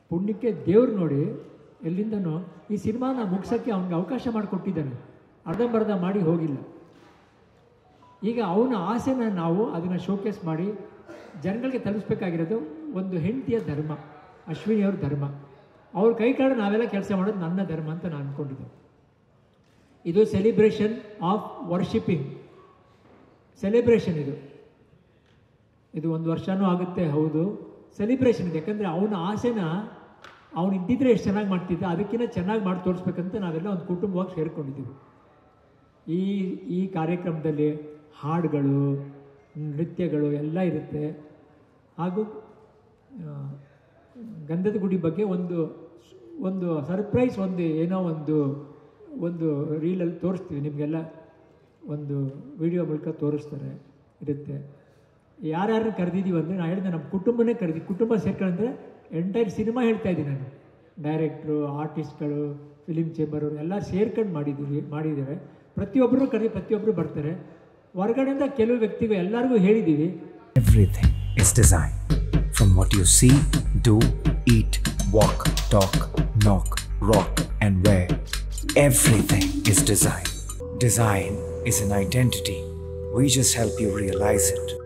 ಪುಣ್ಯಕ್ಕೆ ದೇವ್ರು ನೋಡಿ ಎಲ್ಲಿಂದನೋ ಈ ಸಿನಿಮಾನ ಮುಗಿಸೋಕ್ಕೆ ಅವ್ನಿಗೆ ಅವಕಾಶ ಮಾಡಿಕೊಟ್ಟಿದ್ದಾನೆ ಅರ್ಧಂಬರ್ಧ ಮಾಡಿ ಹೋಗಿಲ್ಲ ಈಗ ಅವನ ಆಸೆನ ನಾವು ಅದನ್ನು ಶೋಕೇಸ್ ಮಾಡಿ ಜನಗಳಿಗೆ ತಲುಪಿಸ್ಬೇಕಾಗಿರೋದು ಒಂದು ಹೆಂಡತಿಯ ಧರ್ಮ ಅಶ್ವಿನಿಯವ್ರ ಧರ್ಮ ಅವ್ರ ಕೈ ಕಾಡು ನಾವೆಲ್ಲ ಕೆಲಸ ಮಾಡೋದು ನನ್ನ ಧರ್ಮ ಅಂತ ನಾನು ಅಂದ್ಕೊಂಡಿದ್ದೆ ಇದು ಸೆಲಿಬ್ರೇಷನ್ ಆಫ್ ವರ್ಷಿಪಿಂಗ್ ಸೆಲೆಬ್ರೇಷನ್ ಇದು ಇದು ಒಂದು ವರ್ಷನೂ ಆಗುತ್ತೆ ಹೌದು ಸೆಲಿಬ್ರೇಷನ್ ಇದೆ ಯಾಕಂದರೆ ಅವನ ಆಸೆನ ಅವನು ಇದ್ದಿದ್ರೆ ಎಷ್ಟು ಚೆನ್ನಾಗಿ ಮಾಡ್ತಿದ್ದ ಅದಕ್ಕಿಂತ ಚೆನ್ನಾಗಿ ಮಾಡಿ ತೋರಿಸ್ಬೇಕಂತ ನಾವೆಲ್ಲ ಒಂದು ಕುಟುಂಬವಾಗಿ ಸೇರ್ಕೊಂಡಿದ್ದೀವಿ ಈ ಈ ಕಾರ್ಯಕ್ರಮದಲ್ಲಿ ಹಾಡುಗಳು ನೃತ್ಯಗಳು ಎಲ್ಲ ಇರುತ್ತೆ ಹಾಗೂ ಆ, ಗಂಧದ ಗುಡಿ ಬಗ್ಗೆ ಒಂದು ಒಂದು ಸರ್ಪ್ರೈಸ್ ಒಂದು ಏನೋ ಒಂದು ಒಂದು ರೀಲಲ್ಲಿ ತೋರಿಸ್ತೀವಿ ನಿಮಗೆಲ್ಲ ಒಂದು ವಿಡಿಯೋ ಮೂಲಕ ತೋರಿಸ್ತಾರೆ ಇರುತ್ತೆ ಯಾರ್ಯಾರು ಕರೆದಿದ್ದೀವಿ ಅಂದರೆ ನಾನು ಹೇಳಿದೆ ನಮ್ಮ ಕುಟುಂಬನೇ ಕರೆದಿ ಕುಟುಂಬ ಸೇರ್ಕೊಂಡ್ರೆ ಎಂಟೈರ್ ಸಿನಿಮಾ ಹೇಳ್ತಾ ಇದ್ದೀನಿ ನಾನು ಡೈರೆಕ್ಟ್ರು ಆರ್ಟಿಸ್ಟ್ಗಳು ಫಿಲಿಮ್ ಚೇಂಬರು ಎಲ್ಲ ಸೇರ್ಕೊಂಡು ಮಾಡಿದ್ದೀವಿ ಮಾಡಿದ್ದಾರೆ ಪ್ರತಿಯೊಬ್ಬರು ಕರೆದಿ ಪ್ರತಿಯೊಬ್ಬರು ಬರ್ತಾರೆ ಹೊರಗಡೆಯಿಂದ ಕೆಲವು ವ್ಯಕ್ತಿಗಳು ಎಲ್ಲರಿಗೂ ಹೇಳಿದ್ದೀವಿ Everything is design. From what you see, do, eat, walk, talk, knock, rock, and wear. Everything is design. Design is an identity. We just help you realize it.